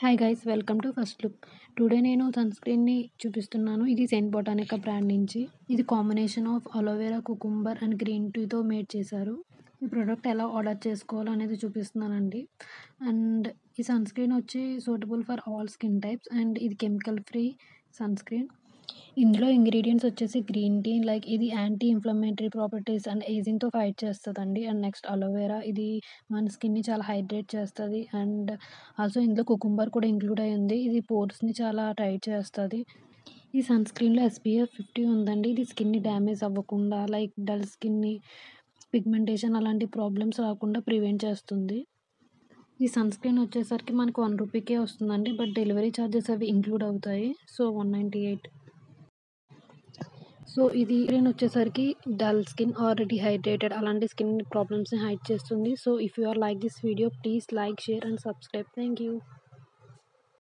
hi guys welcome to first look today నేను సన్ స్క్రీన్ని చూపిస్తున్నాను ఇది సెయింట్ బొటానికా బ్రాండ్ నుంచి ఇది combination of aloe vera cucumber and green టీతో మేడ్ చేశారు ఈ ప్రోడక్ట్ ఎలా ఆర్డర్ చేసుకోవాలో అనేది చూపిస్తున్నానండి అండ్ ఈ సన్ స్క్రీన్ వచ్చి suitable for all skin types and ఇది కెమికల్ ఫ్రీ సన్ స్క్రీన్ ఇందులో ఇంగ్రీడియంట్స్ వచ్చేసి గ్రీన్ టీ లైక్ ఇది యాంటీ ఇన్ఫ్లమేటరీ ప్రాపర్టీస్ అండ్ ఏజింగ్తో ఫైట్ చేస్తుందండి అండ్ నెక్స్ట్ అలోవెరా ఇది మన స్కిన్ని చాలా హైడ్రేట్ చేస్తుంది అండ్ ఆల్సో ఇందులో కుకుంబర్ కూడా ఇంక్లూడ్ అయి ఉంది ఇది పోర్స్ని చాలా టైట్ చేస్తుంది ఈ సన్ స్క్రీన్లో ఎస్పీఎఫ్ ఫిఫ్టీ ఉందండి ఇది స్కిన్ని డ్యామేజ్ అవ్వకుండా లైక్ డల్ స్కిన్ని పిగ్మెంటేషన్ అలాంటి ప్రాబ్లమ్స్ రాకుండా ప్రివెంట్ చేస్తుంది ఈ సన్ స్క్రీన్ వచ్చేసరికి మనకు వన్ రూపీకే వస్తుందండి బట్ డెలివరీ ఛార్జెస్ అవి ఇంక్లూడ్ అవుతాయి so one ninety eight so ఇది స్క్రీన్ వచ్చేసరికి డల్ స్కిన్ ఆర్ డిహైడ్రేటెడ్ అలాంటి స్కిన్ ప్రాబ్లమ్స్ని హైడ్ చేస్తుంది so if you are like this video please like share and subscribe thank you